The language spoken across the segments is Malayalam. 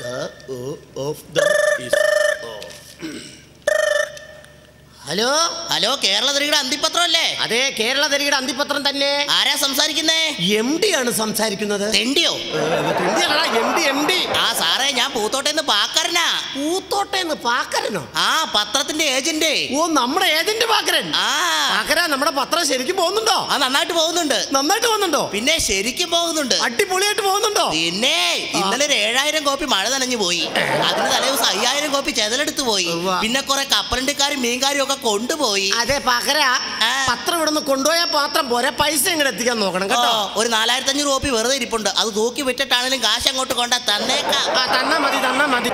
ഹലോ ഹലോ കേരള തരികയുടെ അന്തിപത്രം അല്ലേ അതെ കേരള തരികയുടെ അന്തിപത്രം തന്നെ ആരാ സംസാരിക്കുന്നേ എം ഡി ആണ് സംസാരിക്കുന്നത് തെണ്ടിയോ എം ഡി എം ഡി ആ സാറേ ഞാൻ പൂത്തോട്ടേന്ന് പാക്കരനാ പൂത്തോട്ടേന്ന് പാക്കരനോ ആ പത്രത്തിന്റെ ഏജന്റ് ഓ നമ്മുടെ ഏജന്റ് പാക്കരൻ ആ പാക്കര നമ്മുടെ പത്രം ശരിക്കും പോകുന്നുണ്ടോ ആ നന്നായിട്ട് പോകുന്നുണ്ട് നന്നായിട്ട് പോകുന്നുണ്ടോ പിന്നെ ശരിക്കും പോകുന്നുണ്ട് അടിപൊളിയായിട്ട് പോകുന്നുണ്ടോ പിന്നെ ഇന്നലെ ഒരു ഏഴായിരം കോപ്പി മഴ നനഞ്ഞു പോയി അതിന് തലേ ദിവസം അയ്യായിരം കോപ്പി ചെതലെടുത്ത് പോയി ഉവ്വ. പിന്നെ കുറെ കപ്പലണ്ടിക്കാരും മീൻകാരും ഒക്കെ കൊണ്ടുപോയി അതെ പാക്കര ആ. പത്രം ഇവിടുന്ന് കൊണ്ടുപോയ പാത്രം പോരെ പൈസ എങ്ങനെ എത്തിക്കാൻ നോക്കണം ഓ, കേട്ടോ ഒരു നാലായിരത്തി അഞ്ഞൂറ് കോപ്പി വെറുതെ ഇരിപ്പുണ്ട് അത് തൂക്കി വിറ്റിട്ടാണെങ്കിലും കാശ് അങ്ങോട്ട് കൊണ്ടാ തന്നേക്കാം ആ തന്നാ മതി തന്നാ മതി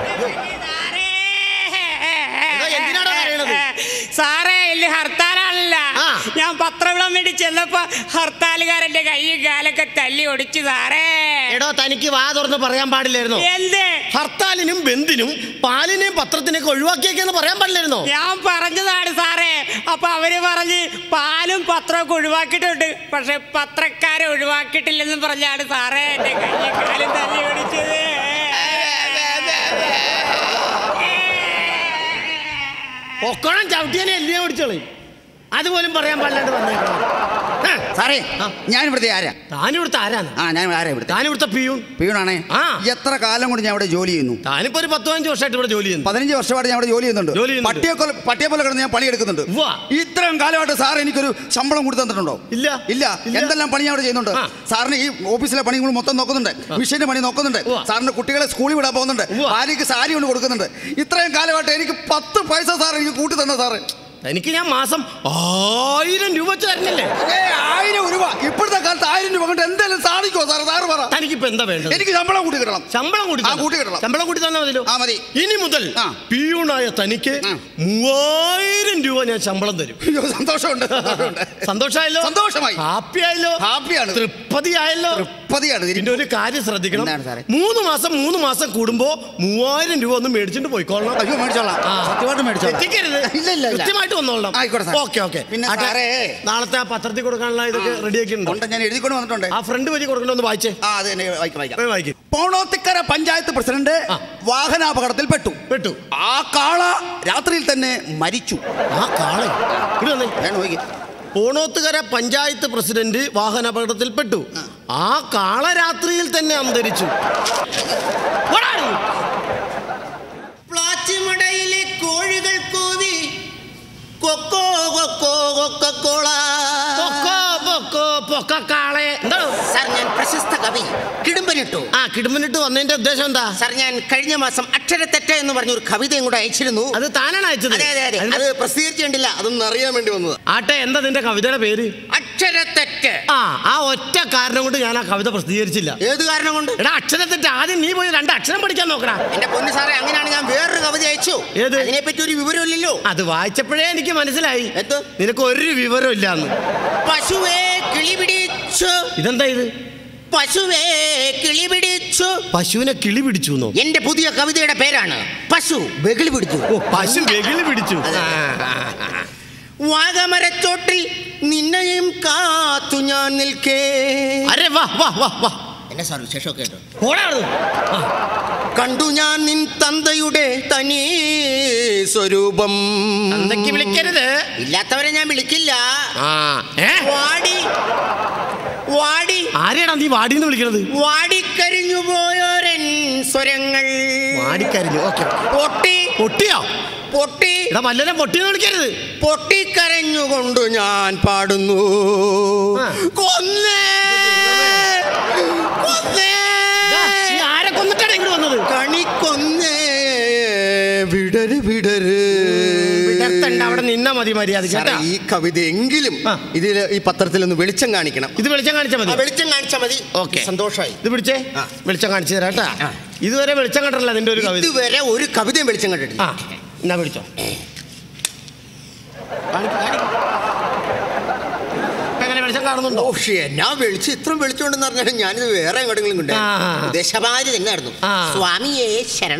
എടോ, എന്തിനാടാ കരയണത്? സാറേ ഇല്ല ഹർത്താലാണല്ല ആ. ഞാൻ പത്രവിളം വേണ്ടി ചെന്നപ്പോ ഹർത്താലുകാരന്റെ കൈയും കാലൊക്കെ തല്ലി ഒടിച്ചു സാറേ എടോ തനിക്ക് വാ തുറന്ന് പറയാൻ പാടില്ലായിരുന്നോ എന്ത് ഹർത്താലിനും ബന്ദിനും പാലിനെയും പത്രത്തിനെയൊക്കെ ഒഴിവാക്കിയേക്കെന്ന് പറയാൻ പാടില്ലായിരുന്നോ ഞാൻ പറഞ്ഞതാണ് സാറേ അപ്പൊ അവര് പറഞ്ഞ് പാലും പത്രമൊക്കെ ഒഴിവാക്കിയിട്ടുണ്ട് പക്ഷെ പത്രക്കാരെ ഒഴിവാക്കിയിട്ടില്ലെന്ന് പറഞ്ഞാണ് സാറേ എന്റെ കൈയും കാലും തല്ലി ഒടിച്ചത് ഒക്കണം ചവിട്ടിയാനെ എല്ലാം ഓടിച്ചോളി അതുപോലും പറയാൻ പാടില്ലാണ്ട് വന്നേക്കണം ആ, സാറേ ആ. ഞാൻ ഇവിടുത്തെ ആരാ താനിവിടുത്തെ ആരാണ് ആ ഞാൻ ആരാ ഇവിടുത്തെ താനിവിടുത്തെ പിയൂൺ പീണാണേ ആ. എത്ര കാലം കൊണ്ട് ഞാൻ ഇവിടെ ജോലി ചെയ്യുന്നു താനിപ്പോ ഒരു പത്ത് പതിനഞ്ച് വർഷമായിട്ട് ഇവിടെ ജോലി ചെയ്യുന്നു പതിനഞ്ച് വർഷമായിട്ട് ഞാൻ ഇവിടെ ജോലി ചെയ്യുന്നുണ്ട് ജോലി ചെയ്യുന്നുണ്ട്. പട്ടിയെ പോലെ പട്ടിയെ പോലെ കിടന്ന് ഞാൻ പണിയെടുക്കുന്നുണ്ട് ഉവ്വ. ഇത്രയും കാലമായിട്ട് സാർ എനിക്കൊരു ശമ്പളം കൊടുത്തു തന്നിട്ടുണ്ടോ ഇല്ല. ഇല്ല ഇല്ല. എന്തെല്ലാം പണി ഞാൻ അവിടെ ചെയ്യുന്നുണ്ട് ആ. സാറിന് ഈ ഓഫീസിലെ പണികൾ മൊത്തം നോക്കുന്നുണ്ട് മിഷീന്റെ പണി നോക്കുന്നുണ്ട് ഉവ്വ. സാറിന്റെ കുട്ടികളെ സ്കൂളിൽ വിടാൻ പോകുന്നുണ്ട് ഉവ്വ. ഭാര്യയ്ക്ക് സാരി കൊണ്ട് കൊടുക്കുന്നുണ്ട് ഇത്രയും കാലമായിട്ട് എനിക്ക് പത്ത് പൈസ സാർ എനിക്ക് കൂട്ടി തന്ന സാറ് എനിക്ക് ഞാൻ മാസം ആയിരം രൂപ വെച്ച് തരുന്നില്ലേ ഏ ആയിരം രൂപ ഇപ്പോഴത്തെ കാലത്ത് ആയിരം രൂപ കൊണ്ട് എന്തെങ്കിലും സാധിക്കുമോ സാർ സാറ് പറ തനിക്കിപ്പോ എന്താ വേണ്ടത് എനിക്ക് ശമ്പളം കൂട്ടി കിട്ടണം ശമ്പളം കൂടി ആ, തരണം. കൂട്ടി കിട്ടണം. ശമ്പളം കൂടി തന്നാ മതിയല്ലോ ആ, മതി. ഇനി മുതൽ ആ. പിയൂണായ തനിക്ക് ആ. മൂവായിരം രൂപ ഞാൻ ശമ്പളം തരും അയ്യോ സന്തോഷമുണ്ട് സന്തോഷമുണ്ട് സന്തോഷമായല്ലോ സന്തോഷമായി. ഹാപ്പി ആയല്ലോ ഹാപ്പിയാണ്. തൃപ്തിയായല്ലോ പതിയാണ് പിന്നെ ഒരു കാര്യം ശ്രദ്ധിക്കണം എന്താണ് സാറേ? മൂന്ന് മാസം മൂന്ന് മാസം കൂടുമ്പോ മൂവായിരം രൂപ ഒന്ന് മേടിച്ചിട്ട് പോയിക്കോളണം അയ്യോ മേടിച്ചോളാം ആ. സത്യമായിട്ട് മേടിച്ചോളാം തെറ്റിക്കരുത് ഇല്ല ഇല്ല ഇല്ല കൃത്യമായിട്ട് വന്നോളാം ആയിക്കോട്ടെ സാർ. ഓക്കെ ഓക്കെ പിന്നെ ആട്ടെ, സാറേ. നാളത്തെ ആ പത്രത്തിൽ കൊടുക്കാനുള്ള ഇതൊക്കെ റെഡിയാക്കിയിട്ടുണ്ടോ ഉണ്ട് ഞാൻ എഴുതിക്കൊണ്ട് വന്നിട്ടുണ്ട് ആ ഫ്രണ്ട് വഴി കൊടുക്കണ്ട ഒന്ന് വായിച്ചേ ആ അത് തന്നെ വായിക്കാം വായിക്കാം പോയി വായിക്കും പോണോത്തിക്കര പഞ്ചായത്ത് പ്രസിഡന്റ് ആ. വാഹനാപകടത്തിൽ പെട്ടു പെട്ടു ആ കാള രാത്രിയിൽ തന്നെ മരിച്ചു ആ കാളെ ഇവിടെ വന്നേ വേണം നോക്കി പൂണോത്തുകര പഞ്ചായത്ത് പ്രസിഡന്റ് വാഹനാപകടത്തിൽപ്പെട്ടു ആ കാള രാത്രിയിൽ തന്നെ അന്തരിച്ചു ഓടാടി. പ്ലാച്ചിമടയിലെ കോഴികൾ കൂവി കൊക്കോ കൊക്കോ കൊക്കോള പൊക്കോ, പൊക്കോ, പൊക്ക കാളെ എന്താണ് സാർ ഞാൻ പ്രശസ്ത കവി കിടുമ്പനിട്ടു ആ കിടുമ്പനിട്ട് വന്നതിന്റെ ഉദ്ദേശം എന്താ സാർ ഞാൻ കഴിഞ്ഞ മാസം അക്ഷരത്തെറ്റ എന്ന് പറഞ്ഞ ഒരു കവിതയും കൂടെ അയച്ചിരുന്നു അത് താനാണ് അയച്ചത് അതെ അതെ അതെ അതിന്റെ- അത് പ്രസിദ്ധീകരിച്ചിട്ടില്ല അതൊന്നും അറിയാൻ വേണ്ടി വന്നത് ആട്ടെ എന്താ നിന്റെ കവിതയുടെ പേര് അക്ഷരത്തെറ്റ് ആ ആ ഒറ്റ കാരണം കൊണ്ട് ഞാൻ ആ കവിത പ്രസിദ്ധീകരിച്ചില്ല ഏത് കാരണം കൊണ്ട് എടാ അക്ഷരത്തെറ്റ് ആദ്യം നീ പോയി രണ്ട് അക്ഷരം പഠിക്കാൻ നോക്കടാ എന്റെ പൊന്നു സാറേ അങ്ങനെയാണ് ഞാൻ വേറൊരു കവിത അയച്ചു ഏത്? അതിനെപ്പറ്റി ഒരു വിവരമില്ലല്ലോ അത് വായിച്ചപ്പോഴേ എനിക്ക് മനസ്സിലായി എന്ത്? നിനക്ക് ഒരു വിവരം ഇല്ലാന്ന് പശുവേ കിളി പിടിച്ചു ഇതെന്താ ഇത് പശുവേ കിളി പിടിച്ചു പശുവിനെ കിളി പിടിച്ചു എന്നോ എന്റെ പുതിയ കവിതയുടെ പേരാണ് പശു ബഗിളി പിടിച്ചു ഓ പശു വെകിളി പിടിച്ചു അതെ. വാഗമരച്ചോട്ടിൽ നിന്നെയും കാത്തു ഞാൻ നിൽക്കേ അരെ വാ വാ വാ വാ എന്നെ സാർ വിശേഷമൊക്കെ കേട്ടോ ഓടാ അവിടുന്ന്. ആ, കണ്ടു ഞാൻ നിൻ തന്തയുടെ തനി സ്വരൂപം തന്തയ്ക്ക് വിളിക്കരുത് ഇല്ലാത്തവരെ ഞാൻ വിളിക്കില്ല ആ ഏ വാടി വാടി ആരെയാടാ നീ വാടിന്ന് വിളിക്കണത് വാടിക്കരിഞ്ഞു പോയോരൻ സ്വരങ്ങൾ വാടിക്കരിഞ്ഞു ഓക്കെ പൊട്ടി പൊട്ടിയോ പൊട്ടി എടാ വല്ലനെ പൊട്ടിന്ന് വിളിക്കരുത് പൊട്ടിക്കരഞ്ഞുകൊണ്ട് ഞാൻ പാടുന്നു ആ. കൊന്നേ കൊന്നേ ദാ, നീ ആരെ കൊന്നിട്ടാണ് ഇങ്ങോട്ട് വന്നത് കണിക്കൊന്നേ വിടര് വിടര് വിടർത്തണ്ട അവിടെ നിന്നാ മതി മര്യാദ സാറേ, കേട്ടാ ഈ കവിത എങ്കിലും ആ. ഇതിൽ ഈ പത്രത്തിൽ ഒന്ന് വെളിച്ചം കാണിക്കണം ഇത് വെളിച്ചം കാണിച്ചാ ആ, മതി വെളിച്ചം കാണിച്ചാൽ മതി ഓക്കെ സന്തോഷമായി ഇത് പിടിച്ചേ ആ. വെളിച്ചം കാണിച്ചു തരാം കേട്ടാ ആ. ഇതുവരെ വെളിച്ചം കണ്ടല്ല നിന്റെ ഒരു കവിത ഇതുവരെ ഒരു കവിതയും വെളിച്ചം കണ്ടിട്ടില്ല ആ എന്നാ പിടിച്ചോ കാണിക്ക്, കാണിക്ക്. ഇപ്പൊ എങ്ങനെ വെളിച്ചം കാണുന്നുണ്ടോ ഓ ഷേ എന്നാ വെളിച്ചം ഇത്രയും വെളിച്ചമുണ്ടെന്ന് പറഞ്ഞാൽ ഞാനിത് വേറെ എങ്ങോട്ടെങ്കിലും കൊണ്ട് ആ, ആ, ആ. ദേശപാരി തന്നെയായിരുന്നു ആ. സ്വാമിയെ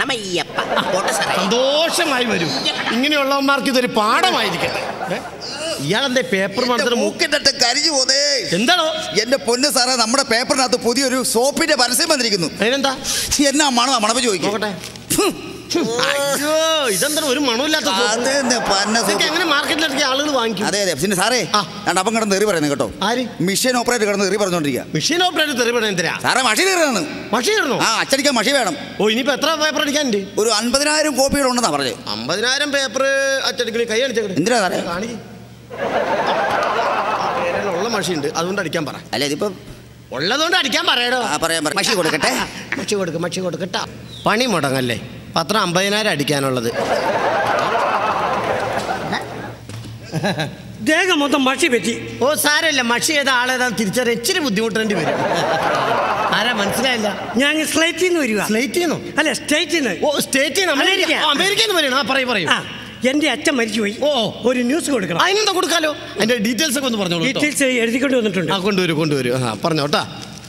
ശരണമയ്യപ്പ പോട്ടെ സാറേ സന്തോഷമായി വരും ഇങ്ങനെയുള്ളവന്മാർക്ക് ഇതൊരു പാഠമായിരിക്കട്ടെ ഏ? ഇയാളെന്തേ പേപ്പർ എന്റെ മണത്തിന് മൂക്ക് മൂക്കിന്റെ കരിഞ്ഞു പോതേ എന്താണോ എന്റെ പൊന്ന് സാറേ നമ്മുടെ പേപ്പറിനകത്ത് പുതിയൊരു സോപ്പിന്റെ പരസ്യം വന്നിരിക്കുന്നു അതിനെന്താ എന്നാ മണമാ മണപ്പ് ചോദിക്കും നോക്കട്ടെ അയ്യോ ഇതെന്താ ഒരു മണമില്ലാത്ത soap? അതെ പന്ന ഇതൊക്കെ സോപ്പ് എങ്ങനെ മാർക്കറ്റിലിറക്കിയ ആളുകൾ വാങ്ങിക്കും അതെ അതെ പിന്നെ സാറേ ആ. രണ്ടപ്പം കിടന്ന് എറി പറയുന്നത് കേട്ടോ ആര് മിഷൻ ഓപ്പറേറ്റർ കിടന്ന് എറി പറഞ്ഞോണ്ടിരിക്കുക മെഷീൻ ഓപ്പറേറ്റർ തെറിപണ എന്തിനാ സാറേ മഷി തീർന്നു മഷി ഇടണോ ആ അച്ചടിക്കാൻ മഷി വേണം ഓ ഇനിയിപ്പോ എത്ര പേപ്പർ അടിക്കാനുണ്ട് ഒരു അൻപതിനായിരം കോപ്പികളുണ്ടെന്നാ പറഞ്ഞത് അമ്പതിനായിരം പേപ്പർ അച്ചടിക്കൽ കൈ അടിച്ചേക്കട്ടെ എന്തിനാ സാറേ കാണിക്ക് ഉള്ള മഷി ഉണ്ട് അതുകൊണ്ട് അടിക്കാൻ പറ അല്ല ഇതിപ്പോ ഉള്ളതുകൊണ്ട് അടിക്കാൻ പറയടോ ആ, പറയാം, പറയാം. മഷി കൊടുക്കട്ടെ? മഷി കൊടുക്ക് മഷി കൊടുക്കട്ടാ പണി മുടങ്ങല്ലേ പത്രം അമ്പതിനായിരം അടിക്കാനുള്ളത് ദേഹം മൊത്തം മഷി പറ്റി ഓ സാരമില്ല മഷി ചെയ്ത ആളേതാ തിരിച്ചറിയ ഇച്ചിരി ബുദ്ധിമുട്ടേണ്ടി വരും ആരാ മനസ്സിലായില്ല ഞാൻ സ്ലേറ്റിൽ നിന്ന് വരിക സ്ലേറ്റ് ചെയ്യുന്നു അല്ല സ്റ്റേറ്റിൽ നിന്ന് ഓ സ്റ്റേറ്റ് അമേരിക്ക. അമേരിക്കയിൽ നിന്ന് വരണം ആ പറയും പറയും ആ എന്റെ അച്ഛൻ മരിച്ചുപോയി ഓ. ഒരു ന്യൂസ് കൊടുക്കണം അതിനെന്താ കൊടുക്കാലോ അതിന്റെ ഡീറ്റെയിൽസ് ഒക്കെ ഒന്ന് പറഞ്ഞോളൂ കേട്ടോ. ഡീറ്റെയിൽസ് എഴുതിക്കൊണ്ട് വന്നിട്ടുണ്ട് ആ കൊണ്ടുവരൂ കൊണ്ടുവരൂ ആ പറഞ്ഞോട്ടാ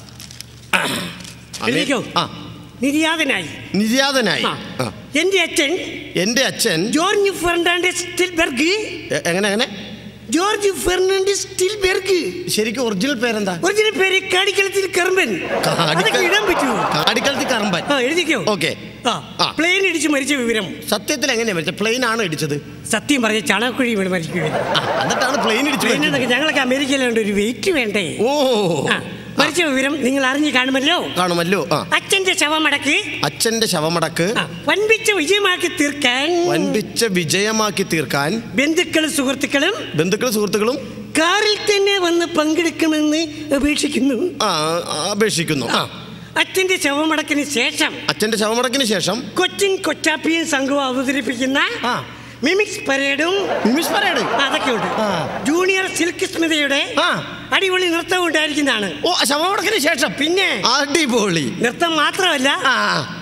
എഴുതിക്കോ ആ നിര്യാതനായി നിര്യാതനായി ആ. ആ. എന്റെ അച്ഛൻ എന്റെ അച്ഛൻ ജോർജ് ഫെർണാണ്ടസ് സ്റ്റിൽബെർഗ് എ- എങ്ങനെ എങ്ങനെ ജോർജ് ഫെർണാണ്ടസ് സ്റ്റിൽബെർഗ് ശരിക്കും ഒറിജിനൽ പേരെന്താ ഒറിജിനൽ പേര് കാടിക്കലത്തിൽ കർമ്മൻ അതൊക്കെ ഇടാൻ പറ്റുമോ അടിക്കലത്തി കറമ്പൻ ആ എഴുതിക്കോ ഓക്കെ ആ ആ. പ്ലെയിൻ ഇടിച്ച് മരിച്ച വിവരം സത്യത്തിൽ എങ്ങനെയാ മരിച്ചത് പ്ലെയിൻ ആണ് ഇടിച്ചത് സത്യം പറഞ്ഞ ചാണകക്കുഴി വീണ് മരിക്കുകയും ആ, എന്നിട്ടാണ് പ്ലെയിൻ ഇടിച്ചു പ്ലെയിൻ മരിച്ചത്. എന്നൊക്കെ ഞങ്ങളൊക്കെ അമേരിക്കയിലുണ്ട് ഒരു വെയിറ്റ് വേണ്ടേ ഓ ആ, മരിച്ച വിവരം നിങ്ങൾ അറിഞ്ഞു കാണുമല്ലോ കാണുമല്ലോ ആ അച്ഛന്റെ ശവമടക്കി അച്ഛന്റെ ശവമടക്ക് ആ, വൻപിച്ച വിജയമാക്കി തീർക്കാൻ വൻപിച്ച വിജയമാക്കി തീർക്കാൻ ബന്ധുക്കളും സുഹൃത്തുക്കളും ബന്ധുക്കളും സുഹൃത്തുക്കളും കാറിൽ തന്നെ വന്ന് പങ്കെടുക്കണമെന്ന് അപേക്ഷിക്കുന്നു ആ ആ, അപേക്ഷിക്കുന്നു ആ അച്ഛന്റെ ശവമടക്കിന് ശേഷം അച്ഛന്റെ ശവമടക്കിന് ശേഷം കൊച്ചിൻ കൊച്ചാപ്പിയും സംഘവും അവതരിപ്പിക്കുന്ന ആ. മിമിക്സ് പരേഡും നിമിഷ് പരേഡ് അതൊക്കെ ഉണ്ട് ആ. ജൂനിയർ സിൽക്ക് സ്മിതയുടെ ആ. അടിപൊളി നൃത്തം ഉണ്ടായിരിക്കുന്നതാണ് ഓ ശവമടക്കിന് ശേഷം പിന്നെ അടിപൊളി നൃത്തം മാത്രമല്ല ആ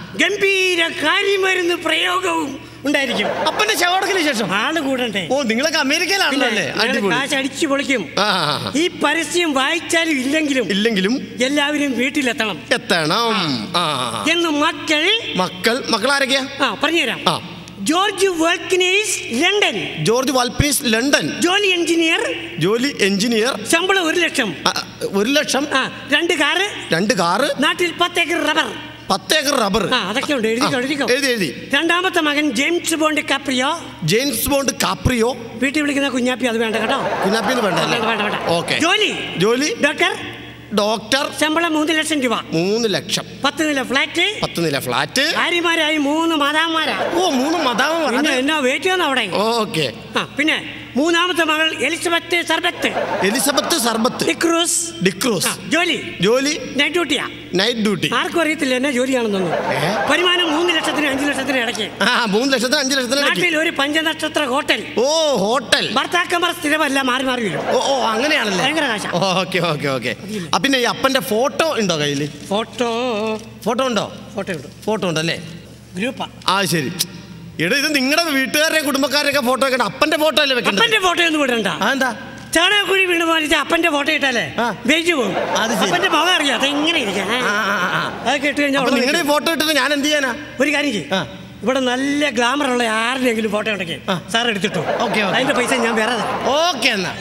ഗംഭീര കാര്യമരുന്ന് പ്രയോഗവും ഉണ്ടായിരിക്കും അപ്പന്റെ ശവമടക്കിന് ശേഷം ആള് കൂടണ്ടേ ഓ നിങ്ങളൊക്കെ അമേരിക്കയിലാണല്ലോ പിന്നെ അല്ലേ ഞങ്ങള് അടിപൊളി കാശ് അടിച്ചു പൊളിക്കും ആ ആ, ആ. ഈ പരസ്യം വായിച്ചാലും ഇല്ലെങ്കിലും ഇല്ലെങ്കിലും എല്ലാവരും വീട്ടിലെത്തണം എത്തണം ആ എന്ന് മക്കൾ മക്കൾ മക്കൾ ആരൊക്കെയാ ആ പറഞ്ഞുതരാം ആ ജോർജ് വൾക്കിനേസ് ലണ്ടൻ ജോർജ് വാൽപ്പീസ് ലണ്ടൻ ജോലി എഞ്ചിനീയർ ജോലി എഞ്ചിനീയർ ശമ്പളം ഒരു ലക്ഷം ആ, ഒരു ലക്ഷം ആ രണ്ട് കാറ് രണ്ട് കാറ് നാട്ടിൽ പത്തേക്കർ റബ്ബർ പത്ത് ഏക്കർ റബ്ബർ ആ അതൊക്കെ ഉണ്ട് എഴുതിക്കോ ആ, എഴുതിക്കോ എഴുതി എഴുതി രണ്ടാമത്തെ മകൻ James Bond Caprio James Bond Caprio വീട്ടിൽ വിളിക്കുന്ന കുഞ്ഞാപ്പി അത് വേണ്ട കേട്ടോ കുഞ്ഞാപ്പിന്ന് വേണ്ട വേണ്ട വേണ്ട വേണ്ട ഓക്കെ ജോലി ജോലി ഡോക്ടർ ഡോക്ടർ ശമ്പളം മൂന്ന് ലക്ഷം രൂപ മൂന്ന് ലക്ഷം പത്ത് നില ഫ്ലാറ്റ് പത്ത് നില ഫ്ലാറ്റ് ഭാര്യമാരായി മൂന്ന് മാതാമാരാ ഓ മൂന്ന് മതാമ പിന്നെ എന്നാ വെയിറ്റ് ചെയ്യുന്ന അവിടെ ഓക്കെ ആ പിന്നെ മൂന്നാമത്തെ മകൾ എലിസബത്ത് സർബത്ത് എലിസബത്ത് സർബത്ത് ഡിക്രൂസ് ഡിക്രൂസ് ആ, ജോലി ജോലി നൈറ്റ് ഡ്യൂട്ടിയാ നൈറ്റ് ഡ്യൂട്ടി ആർക്കും അറിയത്തില്ല എന്നാ ജോലിയാണെന്നൊന്നും ഏ? വരുമാനം മൂന്ന് ലക്ഷത്തിന് അഞ്ച് ലക്ഷത്തിന് ഇടയ്ക്ക് ആ മൂന്ന് ലക്ഷത്തിന് അഞ്ച് ലക്ഷത്തിന് ഇടയ്ക്ക്. നാട്ടിൽ ഒരു പഞ്ചനക്ഷത്ര ഹോട്ടൽ ഓ ഹോട്ടൽ ഭർത്താക്കന്മാർ സ്ഥിരമല്ല മാറി മാറി വരും ഓ ഓ അങ്ങനെയാണല്ലേ ഭയങ്കര കാശാ. ഓക്കെ ഓക്കെ ഓക്കെ ആ പിന്നെ ഈ അപ്പന്റെ ഫോട്ടോ ഉണ്ടോ കയ്യിൽ ഫോട്ടോ ഫോട്ടോ ഉണ്ടോ ഫോട്ടോ ഉണ്ട് ഫോട്ടോ ഉണ്ടല്ലേ ഗ്രൂപ്പാ ആ ശരി എടാ ഇത് നിങ്ങളുടെ വീട്ടുകാരുടെയും കുടുംബക്കാരുടെയൊക്കെ ഫോട്ടോ വെക്കണം അപ്പന്റെ ഫോട്ടോ അല്ലേ വെക്കണ്ടത് അപ്പന്റെ ഫോട്ടോ ഒന്നും വിടണ്ട അതെന്താ ചാണകക്കുഴി വീണ് പോലിച്ച് അപ്പന്റെ ഫോട്ടോ ഇട്ടാലേ ആ. വെയിറ്റ് പോകും അത് ശരി. അപ്പന്റെ മുഖം അറിയാം അത് എങ്ങനെ ഇരിക്കാം ആ, ആ, ആ, ആ. അതൊക്കെ ഇട്ട് കഴിഞ്ഞാൽ അപ്പൊ അവിടെ നിങ്ങളുടെ നിൽക്കും. ഫോട്ടോ ഇട്ടിട്ട് ഞാൻ എന്ത് ചെയ്യാനാ ഒരു കാര്യം ചെയ്യും ആ. ഇവിടെ നല്ല ഗ്ലാമർ ഉള്ള ആരുടെയെങ്കിലും ഫോട്ടോ ഉണ്ടെങ്കിൽ ആ. സാർ എടുത്തിട്ടു ഓക്കേ, ഓക്കേ. അതിന്റെ പൈസ ഞാൻ വേറെ തരാം. ഓക്കെ എന്നാ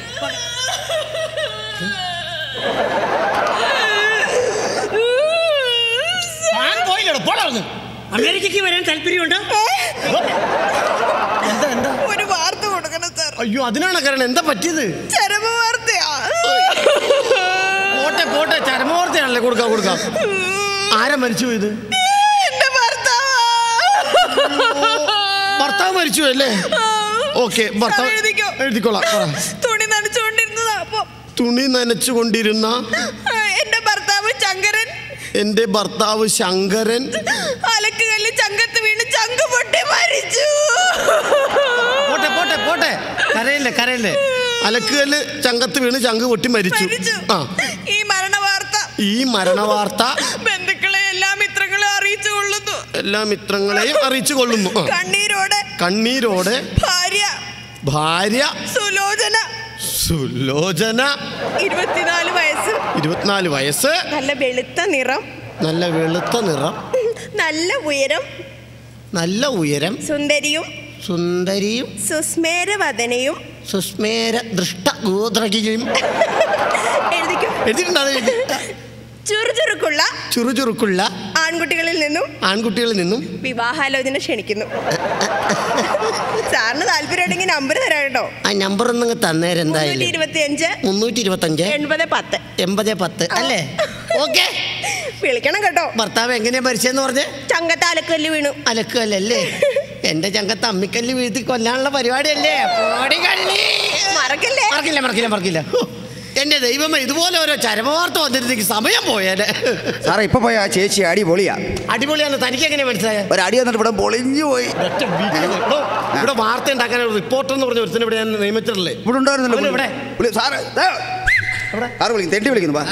ഞാൻ പോയില്ലടോ പോടാ അവിടുന്ന്. അമേരിക്കയ്ക്ക് വരാൻ താല്പര്യമുണ്ടോ എന്താ എന്താ ഒരു വാർത്ത കൊടുക്കണം സാർ അയ്യോ അതിനാണ് കാരണം എന്താ പറ്റിയത് ചരമ വാർത്തയാ പോട്ടെ പോട്ടെ ചരമവാർത്തയാണല്ലേ കൊടുക്കാം കൊടുക്കാം ആരാ മരിച്ചു പോയത് എന്റെ ഭർത്താവ് ഭർത്താവ് മരിച്ചു അല്ലേ ഓക്കെ ഭർത്താവ് സാർ എഴുതിക്കോ. എഴുതിക്കോളാം പറ. തുണി നനച്ചുകൊണ്ടിരുന്നതാ അപ്പൊ തുണി നനച്ചുകൊണ്ടിരുന്ന ആ, എന്റെ ഭർത്താവ് ശങ്കരൻ എന്റെ ഭർത്താവ് ശങ്കരൻ അലക്കുകല്ല് ചങ്കത്ത് വീണ് ചങ്ക് പൊട്ടി മരിച്ചു പോട്ടെ പോട്ടെ പോട്ടെ കരയല്ലേ കരയല്ലേ അലക്കുകല്ല് ചങ്കത്ത് വീണ് ചങ്ക് പൊട്ടി മരിച്ചു മരിച്ചു ആ ഈ മരണ വാർത്ത ഈ മരണവാർത്ത ബന്ധുക്കളെ എല്ലാ മിത്രങ്ങളെ അറിയിച്ചു കൊള്ളുന്നു എല്ലാ മിത്രങ്ങളെയും അറിയിച്ചു കൊള്ളുന്നു ആ. കണ്ണീരോടെ കണ്ണീരോടെ ഭാര്യ ഭാര്യ സുലോചന സുലോചന ഇരുപത്തിനാല് വയസ്സ് ഇരുപത്തിനാല് വയസ്സ് നല്ല വെളുത്ത നിറം നല്ല വെളുത്ത നിറം നല്ല ഉയരം നല്ല ഉയരം സുന്ദരിയും സുന്ദരിയും സുസ്മേരവദനയും സുസ്മേര ദൃഷ്ട ഗോത്രകിയും എഴുതിക്കും എഴുതിയിട്ടുണ്ടോ അത് എഴുതി? ചുറുചുറുക്കുള്ള ചുറുചുറുക്കുള്ള ആൺകുട്ടികളിൽ നിന്നും ആൺകുട്ടികളിൽ നിന്നും വിവാഹാലോചന ക്ഷണിക്കുന്നു സാറിന് താല്പര്യമുണ്ടെങ്കിൽ നമ്പർ തരാം കേട്ടോ ആ നമ്പർ ഒന്നും തന്നേരം മുന്നൂറ്റി എന്തായാലും ഇരുപത്തി അഞ്ച് മുന്നൂറ്റി ഇരുപത്തഞ്ച് എൺപത് പത്ത് എൺപത് പത്ത് അല്ലേ ഓക്കെ വിളിക്കണം കേട്ടോ ഭർത്താവ് എങ്ങനെയാ മരിച്ചെന്ന് പറഞ്ഞ് ചങ്കത്ത് അലക്കല്ല് വീണു അലക്കല്ലേ എന്റെ ചങ്കത്ത് അമ്മിക്കല്ല് വീഴ്ത്തി കൊല്ലാനുള്ള പരിപാടിയല്ലേ പോടികള്ളി. മറക്കല്ലേ മറക്കില്ല മറക്കില്ല മറക്കില്ല ഹോ, എന്റെ ദൈവമേ ഇതുപോലെ ഓരോ ചരമവാർത്ത വന്നിരുന്നെങ്കിൽ സമയം പോയേനെ സാറേ ഇപ്പൊ പോയ ആ ചേച്ചി അടി പൊളിയാ അടിപൊളിയാണ് തനിക്ക് എങ്ങനെ മനസ്സിലായ ഒരു അടി വന്നിട്ട് ഇവിടെ പൊളിഞ്ഞു പോയി ഒറ്റ വീട്ടിൽ ഇവിടെ- ഇവിടെ വാർത്ത ഉണ്ടാക്കാൻ ഒരു റിപ്പോർട്ടർ എന്ന് പറഞ്ഞ ഒരുത്തിന് ഇവിടെ ഞാൻ നിയമിച്ചിട്ടില്ലേ ഇവിടെ ഉണ്ടായിരുന്നല്ലോ അവന് ഇവിടെ. പുള്ളി. സാറ് ദേ. ആറ് വിളിക്കുന്നു തെണ്ടി വിളിക്കുന്നു വാ.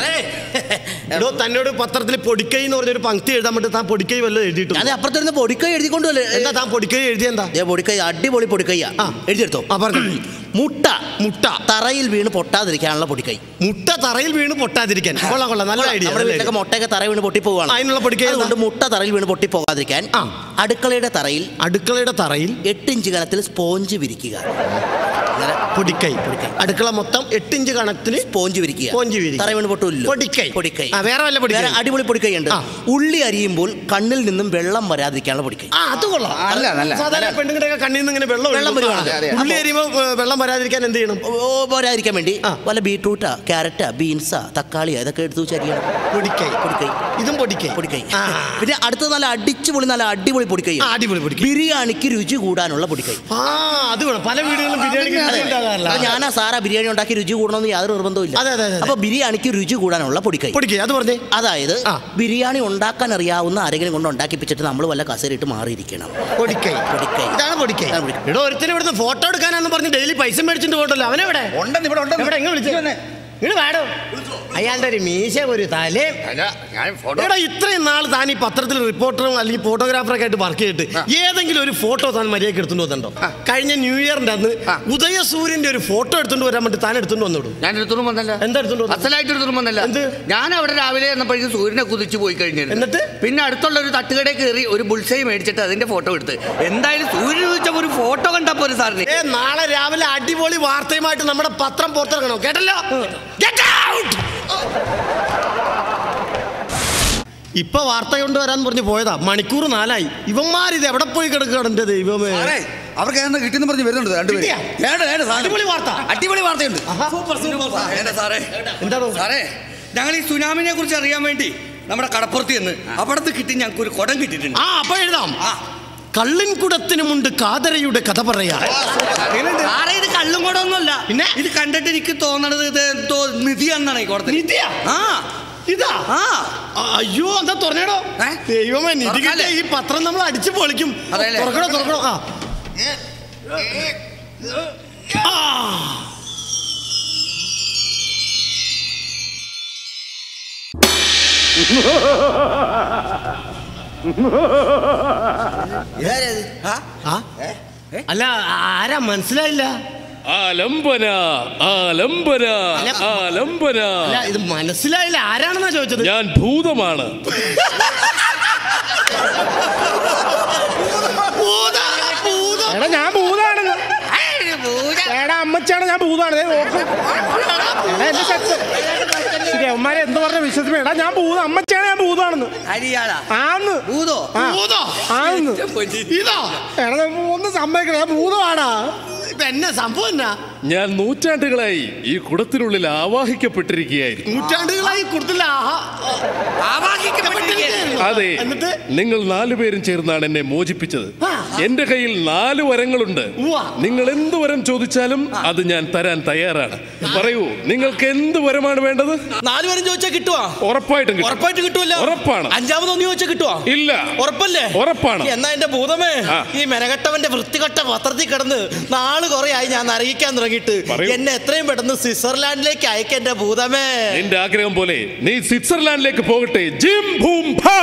എടോ തന്നോട് പത്രത്തിൽ പൊടിക്കൈ എന്ന് പറഞ്ഞൊരു പങ്ക്തി എഴുതാൻ വേണ്ടി താൻ പൊടിക്കൈ വല്ലതും എഴുതിയിട്ടുണ്ട് ഞാൻ അപ്പുറത്തിരുന്ന് പൊടിക്കൈ എഴുതിക്കൊണ്ടുവല്ലേ എന്താ താൻ പൊടിക്കൈ എഴുതിയെന്താ ദേ പൊടിക്കൈ അടിപൊളി പൊടിക്കൈയാ ആ. എഴുതിയെടുത്തോ ആ പറഞ്ഞു മുട്ട മുട്ട തറയിൽ വീണ് പൊട്ടാതിരിക്കാനുള്ള പൊടിക്കൈ മുട്ട തറയിൽ വീണ് പൊട്ടാതിരിക്കാൻ കൊള്ളാം കൊള്ളാം നല്ല ഐഡിയ നമ്മുടെ വീട്ടിലൊക്കെ മുട്ടയൊക്കെ തറ വീണ് പൊട്ടി പോവാണ് അതിനുള്ള പൊടിക്കൈ എന്താ? അതുകൊണ്ട് മുട്ട തറയിൽ വീണ് പൊട്ടി പോകാതിരിക്കാൻ ആ. അടുക്കളയുടെ തറയിൽ അടുക്കളയുടെ തറയിൽ എട്ട് ഇഞ്ച് കനത്തിൽ സ്പോഞ്ച് വിരിക്കുക അങ്ങനെ പൊടിക്കൈ പൊടിക്കൈ. അടുക്കള മൊത്തം എട്ടിഞ്ച് കണക്കിന് സ്പോഞ്ച് വിരിക്കുക സ്പോഞ്ച് വിരിക്കുക. തറ വീണ് പൊട്ടില്ലല്ലോ പൊടിക്കൈ. പൊടിക്കൈ ആ, വേറെ വല്ല പൊടിക്കൈ? വേറെ അടിപൊളി പൊടിക്കൈ ഉണ്ട് ആ. ഉള്ളി അരിയുമ്പോൾ കണ്ണിൽ നിന്നും വെള്ളം വരാതിരിക്കാനുള്ള പൊടിക്കൈ ആ അത് കൊള്ളാം നല്ല, നല്ല. സാധാരണ പെണ്ണുങ്ങളുടെ കണ്ണിൽ നിന്ന് ഇങ്ങനെ വെള്ളം വെള്ളം ഒഴുകും. വരുവാണ്. ആ, അതെ, അതെ. ഉള്ളി എരിയുമ്പോ ഏ, വെള്ളം വരാതിരിക്കാൻ എന്ത് ചെയ്യണം ഓ, ഓ, പോരാതിരിക്കാൻ വേണ്ടി ആ. വല്ല ബീട്രൂട്ടാ ക്യാരറ്റാ ബീൻസാ തക്കാളിയാ ഇതൊക്കെ എടുത്ത് വെച്ചരിക്കണം പൊടിക്കൈ പൊടിക്കൈ ഇതും പൊടിക്കൈ പൊടിക്കൈ ആ. പിന്നെ അടുത്ത നല്ല അടിച്ചു പൊളി നല്ല അടിപൊളി പൊടിക്കൈ ആ, അടിപൊളി പൊടിക്കൈ ബിരിയാണിക്ക് രുചി കൂടാനുള്ള പൊടിക്കൈ ആ അത് വേണം പല വീടുകളിലും ബിരിയാണിക്ക് രുചി ഉണ്ടാകാറില്ല അത് ഞാനാ സാറാ ബിരിയാണി ഉണ്ടാക്കി രുചി കൂടണമെന്ന് യാതൊരു നിർബന്ധവും അതെ, അതെ, അതെ. അപ്പൊ ബിരിയാണിക്ക് രുചി കൂടാനുള്ള പൊടിക്കൈ പൊടിക്കൈ അത് പറഞ്ഞേ അതായത് ആ. ബിരിയാണി ഉണ്ടാക്കാൻ അറിയാവുന്ന ആരെങ്കിലും കൊണ്ട് ഉണ്ടാക്കിപ്പിച്ചിട്ട് നമ്മൾ വല്ല കസേരയിട്ട് മാറിയിരിക്കണം പൊടിക്കൈ പൊടിക്കൈ. ഇതാണ് പൊടിക്കൈ ഇതാണ് പൊടിക്കൈ. ഇവിടെ ഒരുത്തിന് ഇവിടുന്ന് ഫോട്ടോ എടുക്കാനാന്ന് പറഞ്ഞ് ഡെയിലി പൈസ മേടിച്ചിട്ട് പോകണ്ടല്ലോ അവനെവിടെ ഉണ്ടെന്ന് ഇവിടെ ഉണ്ടെന്ന്. എവിടെ എങ്ങനെ വിളിച്ചു ഇങ്ങ് വന്നേ. ഇങ്ങോട്ട് വേടോ അയാളുടെ ഒരു മീശ ഒരു തലയും എടാ ഇത്രയും നാൾ താൻ ഈ പത്രത്തിൽ റിപ്പോർട്ടറും അല്ലെങ്കിൽ ഫോട്ടോഗ്രാഫറൊക്കെ ആയിട്ട് വർക്ക് ചെയ്തിട്ട് ഏതെങ്കിലും ഒരു ഫോട്ടോ താൻ മര്യാദയ്ക്ക് എടുത്തുകൊണ്ട് വന്നിട്ടുണ്ടോ കഴിഞ്ഞ ന്യൂ ഇയറിന്റെ അന്ന് ഉദയസൂര്യന്റെ ഒരു ഫോട്ടോ എടുത്തുകൊണ്ട് വരാൻ വേണ്ടി താൻ എടുത്തുകൊണ്ട് വന്നോളൂ ഞാൻ എടുത്തോണ്ട് വന്നല്ല എന്താ എടുത്തോണ്ട് വന്നത്? അസലായിട്ട് എടുത്തോണ്ട് വന്നല്ല എന്ത്? ഞാൻ അവിടെ രാവിലെ എന്നപ്പോഴേക്കും സൂര്യനെ കുതിച്ചു പോയി കഴിഞ്ഞിരുന്നു എന്നിട്ട്? പിന്നെ അടുത്തുള്ള ഒരു തട്ടുകടയിൽ കയറി ഒരു ബുൾസൈ മേടിച്ചിട്ട് അതിന്റെ ഫോട്ടോ എടുത്ത് എന്തായാലും സൂര്യൻ കുതിച്ച ഒരു ഫോട്ടോ കണ്ടപ്പോ ഒരു സാറിന് ഏ നാളെ രാവിലെ അടിപൊളി വാർത്തയുമായിട്ട് നമ്മുടെ പത്രം പുറത്തിറങ്ങണം കേട്ടല്ലോ Get out! ഇപ്പൊ വാർത്ത കൊണ്ടുവരാൻ പറഞ്ഞ് പോയതാ മണിക്കൂർ നാലായി ഇവന്മാരിത് എവിടെ പോയി കിടക്കുകയാണ് എന്റെ ദൈവമേ സാറേ അവർക്ക് ഏതാണ്ട് കിട്ടിയെന്ന് പറഞ്ഞ് വരുന്നുണ്ട് രണ്ടുപേരും കിട്ടിയാ? വേണ്ട വേണ്ട സാധനം. അടിപൊളി വാർത്ത. അടിപൊളി വാർത്തയുണ്ട് വേണ്ട സാറേ എന്താണോ സാറേ ഞങ്ങൾ ഈ സുനാമിനെ കുറിച്ച് അറിയാൻ വേണ്ടി നമ്മുടെ കടപ്പുറത്ത് നിന്ന് അവിടത്ത് കിട്ടി ഞങ്ങൾക്ക് ഒരു കുടം കിട്ടിയിട്ടുണ്ട് ആ അപ്പൊ എഴുതാം കള്ളിൻ കുടത്തിനുമുണ്ട് കാതരയുടെ കഥ പറയാ സാറേ ഇത് കള്ളും കൂടെ ഒന്നുമല്ല പിന്നെ? ഇത് കണ്ടിട്ട് എനിക്ക് തോന്നണത് ഇത് എന്തോ നിധിയാണെന്നാണ് ഈ കുടത്തിൽ നിധിയാ? ആ ഇതാ ആ ആ, അയ്യോ എന്താ തുറന്നേടോ ഏ? ദൈവമേ നിധി തുറക്കാല്ലേ? കിട്ടിയ ഈ പത്രം നമ്മൾ അടിച്ചു പൊളിക്കും അതെല്ലേ? തുറക്കണോ തുറക്കണോ ആ ആ. ആ? അല്ല ആരാ മനസ്സിലായില്ല ആലംബന ആലംബന അല്ല, ആലംബന അല്ല ഇത് മനസ്സിലായില്ല ആരാണെന്നാ ചോദിച്ചത് ഞാൻ ഭൂതമാണ് ഭൂത, ഭൂത. എടാ ഞാൻ ഭൂതാണെന്ന് എടാ അമ്മച്ചാണ് ഞാൻ ഭൂതാണ് ദേ നോക്ക്. എടാ എന്റെ ശക്തി ശരി അവന്മാരെ എന്ത് പറഞ്ഞ വിശ്വസിക്കും എടാ ഞാൻ ഭൂതം അമ്മച്ചാണ് ഞാൻ ഭൂതാണെന്ന് അരിയാളാ ആന്ന് ഭൂതോ ആ, ഭൂതോ? ആന്ന് ഇതോ എടാ ഒന്ന് സമ്മതിക്കണേ ഞാൻ ഭൂതമാടാ ഇപ്പൊ എന്നെ സംഭവം എന്നാ ഞാൻ നൂറ്റാണ്ടുകളായി ഈ കുടത്തിനുള്ളിൽ ആവാഹിക്കപ്പെട്ടിരിക്കുകയായിരുന്നു നൂറ്റാണ്ടുകളായി കൊടുത്തില്ല ആഹാ. അതെ എന്നിട്ട് നിങ്ങൾ നാലുപേരും ചേർന്നാണ് എന്നെ മോചിപ്പിച്ചത് എന്റെ കയ്യിൽ നാല് വരങ്ങളുണ്ട് ഉവ്വ. നിങ്ങൾ എന്ത് വരം ചോദിച്ചാലും അത് ഞാൻ തരാൻ തയ്യാറാണ് പറയൂ നിങ്ങൾക്ക് എന്ത് വരമാണ് വേണ്ടത് നാല് പേരും ചോദിച്ചാൽ കിട്ടുവാ ഉറപ്പായിട്ടും കിട്ടും. ഉറപ്പായിട്ട് കിട്ടുമല്ലോ ഉറപ്പാണ് അഞ്ചാമതൊന്ന് ചോദിച്ചാൽ കിട്ടുവാ ഇല്ല ഉറപ്പല്ലേ ഉറപ്പാണ് എന്നാ എന്റെ ഭൂതമേ ആ. ഈ മെനകെട്ടവന്റെ വൃത്തികെട്ട പത്രത്തിൽ കിടന്ന് നാള് കുറെ ആയി ഞാൻ അറിയിക്കാൻ തുടങ്ങിയിട്ട് പറയൂ. എന്നെ എത്രയും പെട്ടെന്ന് സ്വിറ്റ്സർലാൻഡിലേക്ക് അയക്ക എന്റെ ഭൂതമേ നിന്റെ ആഗ്രഹം പോലെ നീ സ്വിറ്റ്സർലാൻഡിലേക്ക് പോകട്ടെ ജിം ഭൂം ഭാ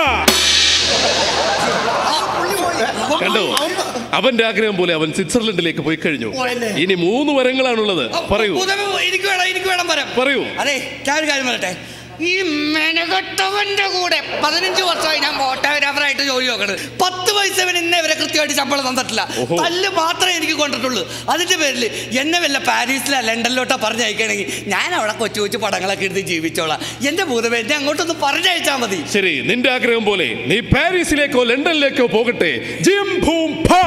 കണ്ടോ അവന്റെ ആഗ്രഹം പോലെ അവൻ സ്വിറ്റ്സർലൻഡിലേക്ക് പോയി കഴിഞ്ഞു പോയല്ലേ? ഇനി മൂന്ന് വരങ്ങളാണുള്ളത് പറയൂ ഭൂതമേ, എനിക്ക് വേണം എനിക്ക് വേണം വരം പറയൂ അതെ ഞാൻ ഒരു കാര്യം പറയട്ടെ ഈ മെനകെട്ടവന്റെ കൂടെ പതിനഞ്ച് വർഷമായി ഞാൻ ഫോട്ടോഗ്രാഫറായിട്ട് ജോലി നോക്കണത് പത്ത് പൈസ ഇവൻ എന്നെ വരെ കൃത്യമായിട്ട് ശമ്പളം തന്നിട്ടില്ല ഓഹോ. തല്ല് മാത്രമേ എനിക്ക് കൊണ്ടിട്ടുള്ളൂ അതിന്റെ പേരിൽ എന്നെ വല്ല പാരീസിലോ ലണ്ടനിലോട്ടോ പറഞ്ഞയക്കണമെങ്കിൽ ഞാൻ അവിടെ കൊച്ചു കൊച്ചു പടങ്ങളൊക്കെ എടുത്ത് ജീവിച്ചോളാം എന്റെ ഭൂതമേ എന്നെ അങ്ങോട്ടൊന്ന് പറഞ്ഞയച്ചാൽ മതി ശരി നിന്റെ ആഗ്രഹം പോലെ നീ പാരീസിലേക്കോ ലണ്ടനിലേക്കോ പോകട്ടെ ജിം ഭൂം ഫാ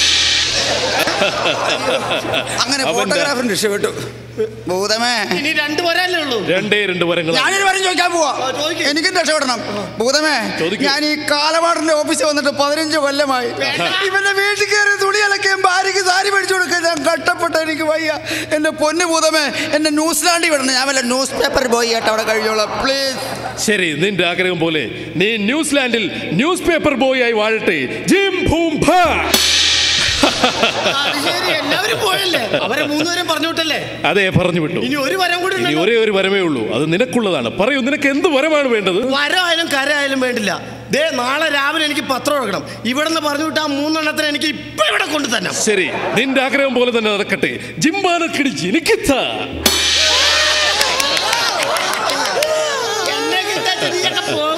അങ്ങനെ അവന്റെ- ഫോട്ടോഗ്രാഫർ രക്ഷപ്പെട്ടു ഭൂതമേ ഇനി രണ്ടു വരാനല്ലേ ഉള്ളൂ രണ്ടേ രണ്ട് വരങ്ങൾ ഞാനൊരു വരം ചോദിക്കാൻ പോവാ ചോദിക്ക്. എനിക്കും രക്ഷപ്പെടണം ഭൂതമേ ചോദിക്കൂ. ഞാൻ ഈ കാലപാടിന്റെ ഓഫീസിൽ വന്നിട്ട് പതിനഞ്ച് കൊല്ലമായി ഇവന്റെ വീട്ടിൽ കയറി തുണി അലക്കുകയും ഭാര്യയ്ക്ക് സാരി മേടിച്ചു കൊടുക്കുക ഞാൻ കഷ്ടപ്പെട്ട എനിക്ക് വയ്യ എന്റെ പൊന്നു ഭൂതമേ എന്നെ ന്യൂസിലാൻഡിൽ വിടണം ഞാൻ വല്ല ന്യൂസ് പേപ്പർ ബോയ് ആയിട്ട് അവിടെ കഴിഞ്ഞോളാം പ്ലീസ് ശരി നിന്റെ ആഗ്രഹം പോലെ നീ ന്യൂസിലാൻഡിൽ ന്യൂസ് പേപ്പർ ബോയ് ആയി വാഴട്ടെ ജിം ഭൂം ഫാ അത് ശരി എല്ലാവരും പോയല്ലേ അവരെ മൂന്നുപേരും പറഞ്ഞു വിട്ടല്ലേ അതെ പറഞ്ഞു വിട്ടു ഇനി ഒരു വരം കൂടി ഇനി ഉണ്ടല്ലോ. ഒരേ ഒരു വരമേ ഉള്ളൂ അത് നിനക്കുള്ളതാണ് പറയൂ നിനക്ക് എന്ത് വരമാണ് വേണ്ടത് വരമായാലും കരയായാലും വേണ്ടില്ല ദേ നാളെ രാവിലെ എനിക്ക് പത്രം എടുക്കണം ഇവിടെ നിന്ന് പറഞ്ഞു വിട്ടാ മൂന്നെണ്ണത്തിന് എനിക്ക് ഇപ്പൊ ഇവിടെ കൊണ്ടു തന്നെ ശരി നിന്റെ ആഗ്രഹം പോലെ തന്നെ നടക്കട്ടെ ജിംബാനക്കിടി ജിനിക്കിത്ത എന്നെ കിട്ടാൻ നീയൊക്കെ പോ